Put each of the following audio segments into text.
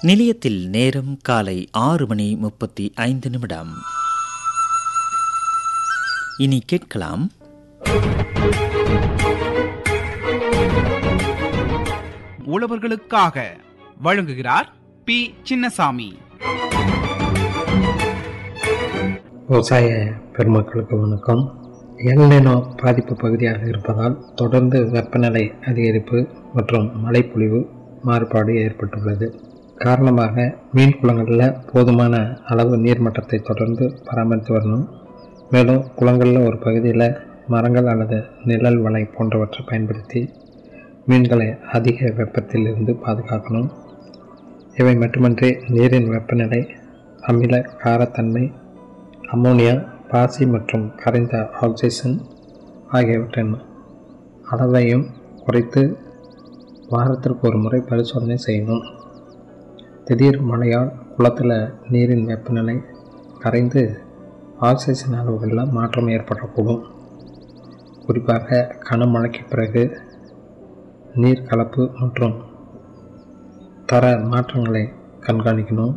நிலையத்தில் நேரம் காலை ஆறு மணி முப்பத்தி ஐந்து நிமிடம் இனி கேட்கலாம் உழவர்களுக்காக வழங்குகிறார் பி சின்னசாமி விவசாய பெருமக்களுக்கு வணக்கம் எல்நினோ பாதிப்பு பகுதியாக இருப்பதால் தொடர்ந்து வெப்பநிலை அதிகரிப்பு மற்றும் மழைப்பொழிவு மாறுபாடு ஏற்பட்டுள்ளது காரணமாக மீன் குளங்களில் போதுமான அளவு நீர்மட்டத்தை தொடர்ந்து பராமரித்து வரணும் மேலும் குளங்களில் ஒரு பகுதியில் மரங்கள் அல்லது நிழல் வலை போன்றவற்றை பயன்படுத்தி மீன்களை அதிக வெப்பத்தில் இருந்து பாதுகாக்கணும் இவை மட்டுமன்றி நீரின் வெப்பநிலை அமில காரத்தன்மை அம்மோனியா பாசி மற்றும் கரைந்த ஆக்சிஜன் ஆகியவற்றின் அளவையும் குறைத்து வாரத்திற்கு ஒரு முறை பரிசோதனை செய்யணும் திடீர் மழையால் குளத்தில் நீரின் வெப்பநிலை கரைந்து ஆக்சிஜன் அளவுகளில் மாற்றம் ஏற்படக்கூடும் குறிப்பாக கனமழைக்கு பிறகு நீர் கலப்பு மற்றும் தர மாற்றங்களை கண்காணிக்கணும்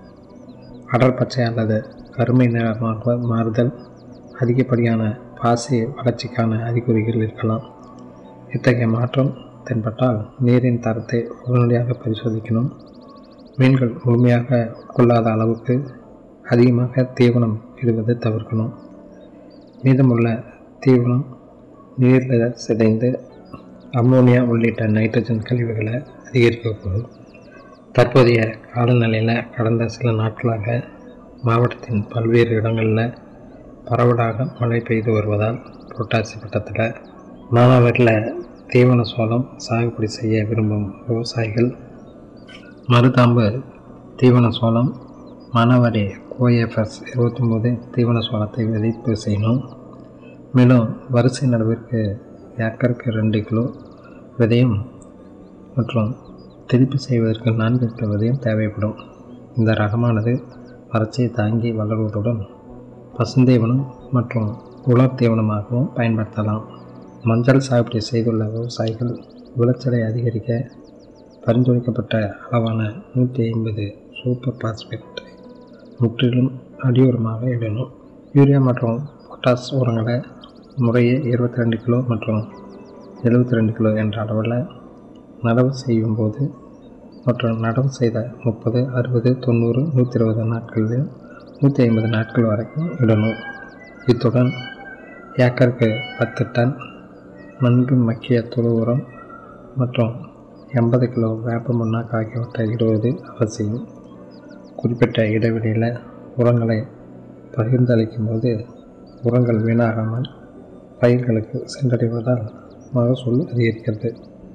அடர் பச்சை அல்லது கருமை நிறமாக மாறுதல் அதிகப்படியான பாசி வளர்ச்சிக்கான அறிகுறிகள் இருக்கலாம் இத்தகைய மாற்றம் தென்பட்டால் நீரின் தரத்தை உடனடியாக பரிசோதிக்கணும் மீன்கள் முழுமையாக உட்கொள்ளாத அளவுக்கு அதிகமாக தீவனம் இடுவதை தவிர்க்கணும் மீதமுள்ள தீவனம் நீரில் சிதைந்து அம்மோனியா உள்ளிட்ட நைட்ரஜன் கழிவுகளை அதிகரிக்கக்கூடும் தற்போதைய காலநிலையில் கடந்த சில நாட்களாக மாவட்டத்தின் பல்வேறு இடங்களில் பரவலாக மழை பெய்து வருவதால் புரட்டாசி பட்டத்தில் மானாவரில் தீவன சோளம் சாகுபடி செய்ய விரும்பும் விவசாயிகள் மருதாம்பு தீவன சோளம் மானாவாரி கோஎஃப்எஸ் இருபத்தொம்போது தீவன சோளத்தை விதைப்பு செய்யணும் மேலும் வரிசை நடவிற்கு ஏக்கருக்கு ரெண்டு கிலோ விதையும் மற்றும் திருப்பி செய்வதற்கு நான்கு கிலோ விதையும் தேவைப்படும் இந்த ரகமானது வறட்சியை தாங்கி வளர்வதுடன் பசுந்தீவனம் மற்றும் உலர் தீவனமாகவும் பயன்படுத்தலாம் மஞ்சள் சாகுபடி செய்துள்ள விவசாயிகள் விளைச்சலை அதிகரிக்க பரிந்துரைக்கப்பட்ட அளவான நூற்றி ஐம்பது சூப்பர் பாஸ்பேட்டை முற்றிலும் அடியுரமாக இடணும் யூரியா மற்றும் பொட்டாஸ் உரங்களை முறையே இருபத்தி ரெண்டு கிலோ மற்றும் எழுபத்தி ரெண்டு கிலோ என்ற அளவில் நடவு செய்யும்போது மற்றும் நடவு செய்த முப்பது அறுபது தொண்ணூறு நூற்றி இருபது நாட்களில் நூற்றி ஐம்பது நாட்கள் வரைக்கும் இடணும் இத்துடன் ஏக்கருக்கு பத்து டன் நன்கு மக்கிய தொழு உரம் மற்றும் எண்பது கிலோ வேப்ப முன்னாக்கு ஆகியவற்றை இடுவது அவசியம் குறிப்பிட்ட இடைவெளியில் உரங்களை பகிர்ந்தளிக்கும் போது உரங்கள் வீணாகாமல் பயிர்களுக்கு சென்றடைவதால் மகசூல் அதிகரிக்கிறது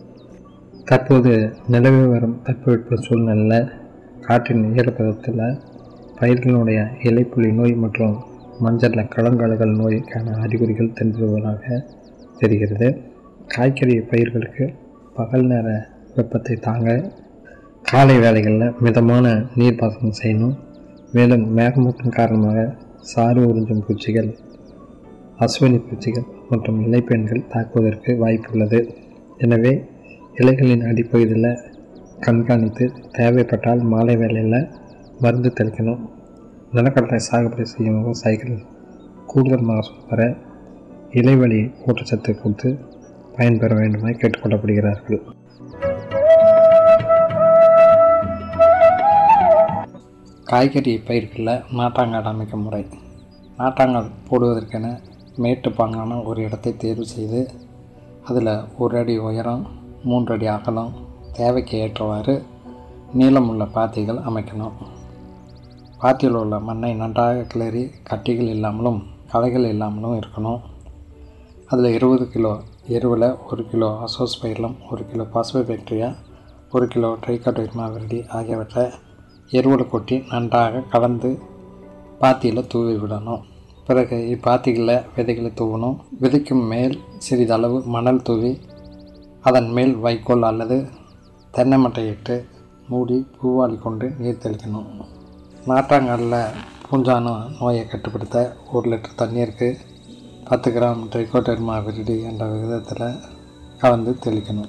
தற்போது நிலவி வரும் தட்பவெட்ப சூழ்நிலையில் காற்றின் ஈரப்பதத்தில் பயிர்களுடைய இலைப்புலி நோய் மற்றும் மஞ்சள் கலங்கழுகல் நோய்க்கான அறிகுறிகள் தென்படுவதாக தெரிகிறது காய்கறி பயிர்களுக்கு பகல் நேர வெப்பத்தை தாங்க காலை வேளைகளில் மிதமான நீர்ப்பாசனம் செய்யணும் மேலும் மேகமூட்டம் காரணமாக சாறு உறிஞ்சும் பூச்சிகள் அஸ்வினி பூச்சிகள் மற்றும் இலைப்பெண்கள் தாக்குவதற்கு வாய்ப்புள்ளது எனவே இலைகளின் அடிப்பகுதியில் கண்காணித்து தேவைப்பட்டால் மாலை வேளையில் மருந்து தெளிக்கணும் நிலக்கடலை சாகுபடி செய்யும் விவசாயிகள் கூடுதல் மகசூல் பெற இலைவழி ஊட்டச்சத்து கொடுத்து பயன்பெற வேண்டுமென கேட்டுக்கொள்ளப்படுகிறார்கள் காய்கறி பயிர்களில் நாட்டாங்காடு அமைக்கும் முறை நாட்டாங்கால் போடுவதற்கென மேட்டுப்பாங்கான ஒரு இடத்தை தேர்வு செய்து அதில் ஒரு அடி உயரம் மூன்று அடி அகலம் தேவைக்கு ஏற்றவாறு நீளமுள்ள பாத்திகள் அமைக்கணும் பாத்தியில் உள்ள மண்ணை நன்றாக கிளறி கட்டிகள் இல்லாமலும் களைகள் இல்லாமலும் இருக்கணும் அதில் இருபது கிலோ எருவில் ஒரு கிலோ அசோஸ் பயிரிலம் ஒரு கிலோ பாஸ்போ பாக்டீரியா ஒரு கிலோ ட்ரைகாட்டோயிர்மா விரடி ஆகியவற்றை எருவில் கொட்டி நன்றாக கலந்து பாத்தியில் தூவி விடணும் பிறகு இப்பாத்திகளில் விதைகளை தூவணும் விதைக்கும் மேல் சிறிதளவு மணல் தூவி அதன் மேல் வைக்கோல் அல்லது தென்னை மட்டையிட்டு மூடி பூவாளி கொண்டு நீர் தெளிக்கணும் நாட்டாங்கல்ல பூஞ்சான நோயை கட்டுப்படுத்த ஒரு லிட்டர் தண்ணீருக்கு பத்து கிராம் ட்ரைகோடர்மா விரிடி என்ற விகிதத்தில் கலந்து தெளிக்கணும்